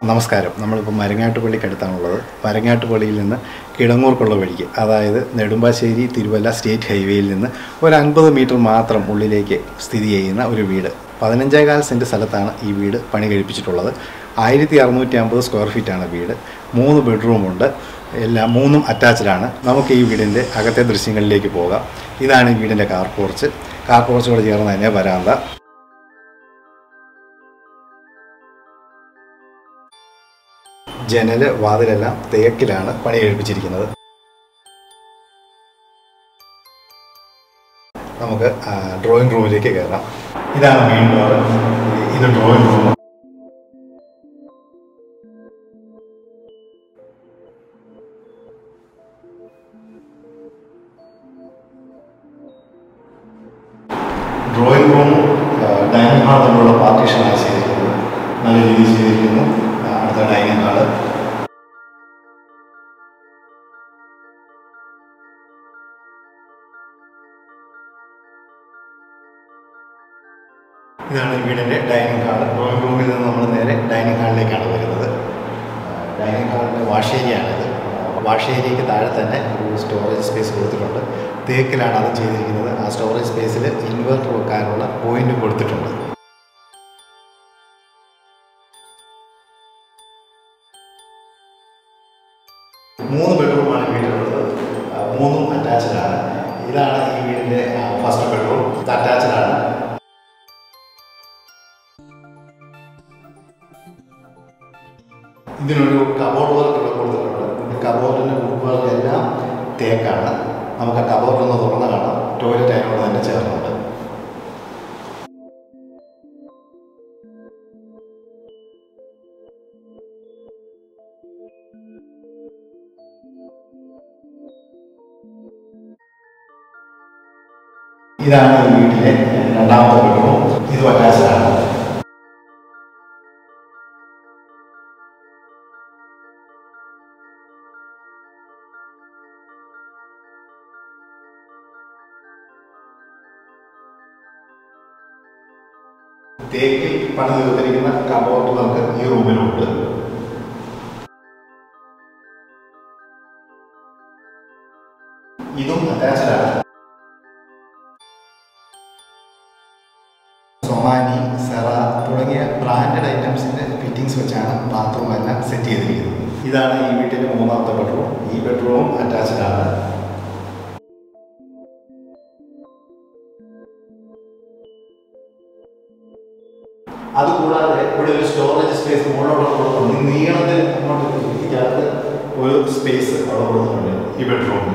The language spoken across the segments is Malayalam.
നമസ്കാരം നമ്മളിപ്പോൾ മരങ്ങാട്ടുപള്ളിക്കടുത്താണുള്ളത് മരങ്ങാട്ടുപള്ളിയിൽ നിന്ന് കിടങ്ങൂർക്കുള്ള വഴിക്ക് അതായത് നെടുമ്പാശ്ശേരി തിരുവല്ല സ്റ്റേറ്റ് ഹൈവേയിൽ നിന്ന് ഒരു അൻപത് മീറ്റർ മാത്രം ഉള്ളിലേക്ക് സ്ഥിതി ചെയ്യുന്ന ഒരു വീട് പതിനഞ്ചേകാൽ സെൻറ്റ് സ്ഥലത്താണ് ഈ വീട് പണി കഴിപ്പിച്ചിട്ടുള്ളത് ആയിരത്തി അറുന്നൂറ്റി അമ്പത് സ്ക്വയർ ഫീറ്റാണ് വീട് മൂന്ന് ബെഡ്റൂമുണ്ട് എല്ലാം മൂന്നും അറ്റാച്ച്ഡാണ് നമുക്ക് ഈ വീടിൻ്റെ അകത്തെ ദൃശ്യങ്ങളിലേക്ക് പോകാം ഇതാണ് ഈ വീടിൻ്റെ കാർ പോർച്ച് കാർ പോർച്ചോട് ചേർന്ന് തന്നെ വരാന്ത ജനല് വാതിലെല്ലാം തേക്കിലാണ് പണി കഴിപ്പിച്ചിരിക്കുന്നത് നമുക്ക് ഡ്രോയിങ് റൂമിലേക്ക് കയറാം ഇതാണ് മെയിൻ ഡോർ ഇത് ഡ്രോയിങ് റൂം ഡ്രോയിങ് റൂമും ഡൈനിങ് ഹാൾ തമ്മിലുള്ള പാർട്ടീഷനാണ് ചെയ്തിരിക്കുന്നത് നല്ല രീതിയിൽ ചെയ്തിരിക്കുന്നു ആ, അടുത്ത ഡൈനിങ് ഹാള് ഇതാണ് ഈ വീടിൻ്റെ ഡൈനിങ് ഹാൾ ഡ്രോയിങ് റൂമിൽ നിന്ന് നമ്മൾ നേരെ ഡൈനിങ് ഹാളിലേക്കാണ് വരുന്നത് ഡൈനിങ് ഹാളിൻ്റെ വാഷ് ഏരിയയാണിത് വാഷ് ഏരിയയ്ക്ക് താഴെ തന്നെ ഒരു സ്റ്റോറേജ് സ്പേസ് കൊടുത്തിട്ടുണ്ട് തേക്കിലാണ് അത് ചെയ്തിരിക്കുന്നത് ആ സ്റ്റോറേജ് സ്പേസിൽ ഇൻവെർട്ടർ വെക്കാനുള്ള പോയിന്റ് കൊടുത്തിട്ടുണ്ട് മൂന്ന് ബെഡ്റൂമാണ് വീട്ടിലുള്ളത് ആ, മൂന്നും അറ്റാച്ച്ഡ് ആണ് ഇതാണ് ഈ വീടിൻ്റെ ഫസ്റ്റ് ബെഡ്റൂം ഇത് അറ്റാച്ച്ഡ് ആണ് ഇതിനൊരു കബോർഡ് വർക്ക് ഇവിടെ കൊടുത്തിട്ടുണ്ട് കബോർഡിന് ഉൾവർക്ക് എല്ലാം തേക്കാണ് നമുക്ക് ആ കബോർഡ് ഒന്ന് തുറന്ന് കാണാം ടോയ്ലറ്റ് അതിനോട് തന്നെ ചേർന്നുണ്ട് ഇതാണ് ഈ വീട്ടിലെ രണ്ടാമത്തെ ബെഡ്റൂം ഇത് അറ്റാച്ച്ഡ് ആണ് തേക്കിൽ പണി തീർത്തിരിക്കുന്ന കബോർഡ് നമുക്ക് ഈ റൂമിലുണ്ട് ഇതും അറ്റാച്ച്ഡ് ആണ് സൊമാനി സെറ തുടങ്ങിയ ബ്രാൻഡഡ് ഐറ്റംസിന്റെ ഫിറ്റിംഗ്സ് വെച്ചാണ് ബാത്റൂം എല്ലാം സെറ്റ് ചെയ്തിരിക്കുന്നത് ഇതാണ് ഈ വീട്ടിലെ മൂന്നാമത്തെ ബെഡ്റൂം ഈ ബെഡ്റൂം അറ്റാച്ച്ഡ് ആണ് അതുകൂടാതെ ഇവിടെ ഒരു സ്റ്റോറേജ് സ്പേസ് മുകളിലോട്ട് കൊടുക്കുന്നുണ്ട് ഈ നീളത്തിൽ അങ്ങോട്ട് ഇതിനകത്ത് ഒരു സ്പേസ് അവിടെ കൊടുക്കുന്നുണ്ട് ഈ ബെഡ്റൂമിൽ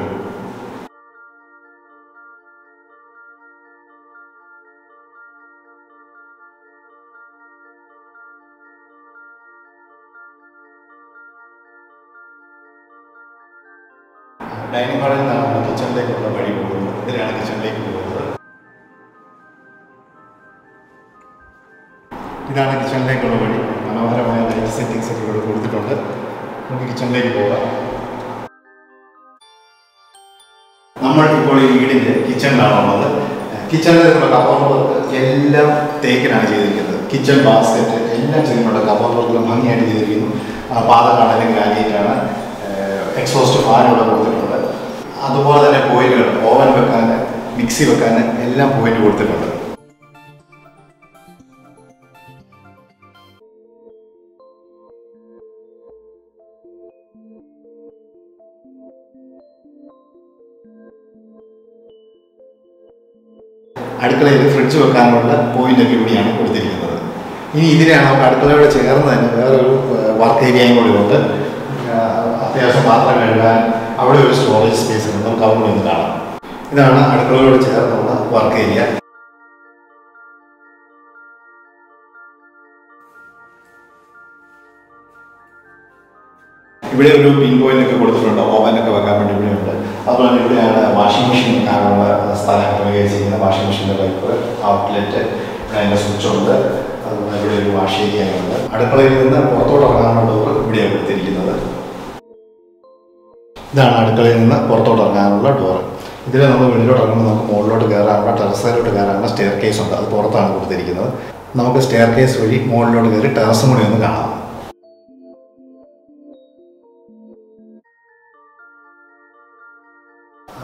ഡൈനിങ് ഹാളിൽ നിന്നാണ് നമ്മൾ കിച്ചണിലേക്കുള്ള വഴി പോകുന്നത് ഇതിനാണ് കിച്ചണിലേക്ക് പോകുന്നത് ഇതാണ് കിച്ചണിലേക്കുള്ള വഴി മനോഹരമായ ലൈറ്റ് സെറ്റിംഗ്സ് ഒക്കെ ഇവിടെ കൊടുത്തിട്ടുണ്ട് നമുക്ക് കിച്ചണിലേക്ക് പോകാം നമ്മൾ ഇപ്പോൾ ഈ വീടിൻ്റെ കിച്ചണിലാണ് ഉള്ളത് കിച്ചണിലേക്കുള്ള കബോർ വർക്ക് എല്ലാം തേക്കിനാണ് ചെയ്തിരിക്കുന്നത് കിച്ചൺ ബാസ്ക്കറ്റ് എല്ലാം ചെയ്തിട്ടുണ്ട് കബോർ വർക്ക് ഭംഗിയായിട്ട് ചെയ്തിരിക്കുന്നു ആ, പാതകാണെങ്കിലും ഗ്രാനൈറ്റാണ് എക്സോസ്റ്റ് ഫാൻ ഇവിടെ കൊടുത്തിട്ടുണ്ട് അതുപോലെ തന്നെ പോയിന്റുകൾ ഓവൻ വെക്കാൻ മിക്സി വെക്കാൻ എല്ലാം പോയിന്റ് കൊടുത്തിട്ടുണ്ട് അടുക്കളയിൽ ഫ്രിഡ്ജ് വെക്കാനുള്ള പോയിന്റൊക്കെ ഇവിടെയാണ് കൊടുത്തിരിക്കുന്നത് ഇനി ഇതിനാണ് നമുക്ക് അടുക്കളയോട് ചേർന്ന് തന്നെ വേറൊരു വർക്ക് ഏരിയയും കൂടി ഉണ്ട് ആ, അത്യാവശ്യം പാത്രം കഴുകാൻ അവിടെ ഒരു സ്റ്റോറേജ് സ്പേസ് ഉണ്ട് നമുക്ക് അവിടെ ഒന്ന് കാണാം ഇതാണ് അടുക്കളയോട് ചേർന്നുള്ള വർക്ക് ഏരിയ ഇവിടെ ഒരു പിൻ പോയിന്റ് ഒക്കെ കൊടുത്തിട്ടുണ്ട് ഓവനൊക്കെ വെക്കാൻ വേണ്ടി ഇവിടെ ഉണ്ട് അതുപോലെ തന്നെ ഇവിടെയാണ് വാഷിംഗ് മെഷീൻ വെക്കാനുള്ള സ്ഥലം ക്രമീകരിച്ചിരിക്കുന്നത് വാഷിംഗ് മെഷീൻ്റെ പൈപ്പ് ഔട്ട്ലെറ്റ് ഇവിടെ അതിൻ്റെ സ്വിച്ച് ഉണ്ട് അതുപോലെ ഇവിടെ ഒരു വാഷ് ഏരിയ ഉണ്ട് അടുക്കളയിൽ നിന്ന് പുറത്തോട്ട് ഇറങ്ങാനുള്ള ഡോർ ഇവിടെയാണ് കൊടുത്തിരിക്കുന്നത് ഇതാണ് അടുക്കളയിൽ നിന്ന് പുറത്തോട്ട് ഇറങ്ങാനുള്ള ഡോർ ഇതിൽ നമ്മൾ വെളിയിലോട്ട് ഇറങ്ങുമ്പോൾ നമുക്ക് മുകളിലോട്ട് കയറാനുള്ള ടെറസിലോട്ട് കയറാനുള്ള സ്റ്റെയർ കേസ് ഉണ്ട് അത് പുറത്താണ് കൊടുത്തിരിക്കുന്നത് നമുക്ക് സ്റ്റെയർ കേസ് വഴി മുകളിലോട്ട് കയറി ടെറസും കൂടി ഒന്ന് കാണാം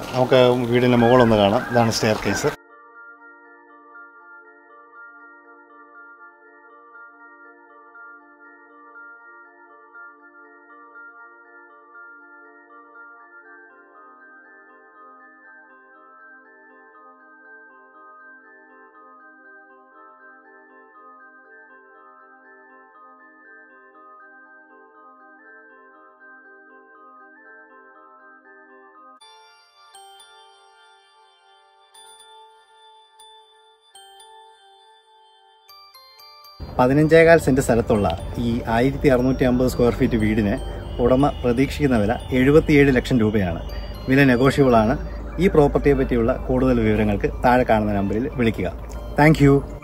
നമുക്ക് വീടിൻ്റെ മുകളൊന്ന് കാണാം ഇതാണ് സ്റ്റെയർ കേസ് പതിനഞ്ചേകാൽ സെൻറ്റ് സ്ഥലത്തുള്ള ഈ ആയിരത്തി അറുന്നൂറ്റി അമ്പത് സ്ക്വയർ ഫീറ്റ് വീടിന് ഉടമ പ്രതീക്ഷിക്കുന്ന വില എഴുപത്തിയേഴ് ലക്ഷം രൂപയാണ് വില നെഗോഷ്യബിൾ ആണ് ഈ പ്രോപ്പർട്ടിയെ പറ്റിയുള്ള കൂടുതൽ വിവരങ്ങൾക്ക് താഴെ കാണുന്ന നമ്പറിൽ വിളിക്കുക താങ്ക്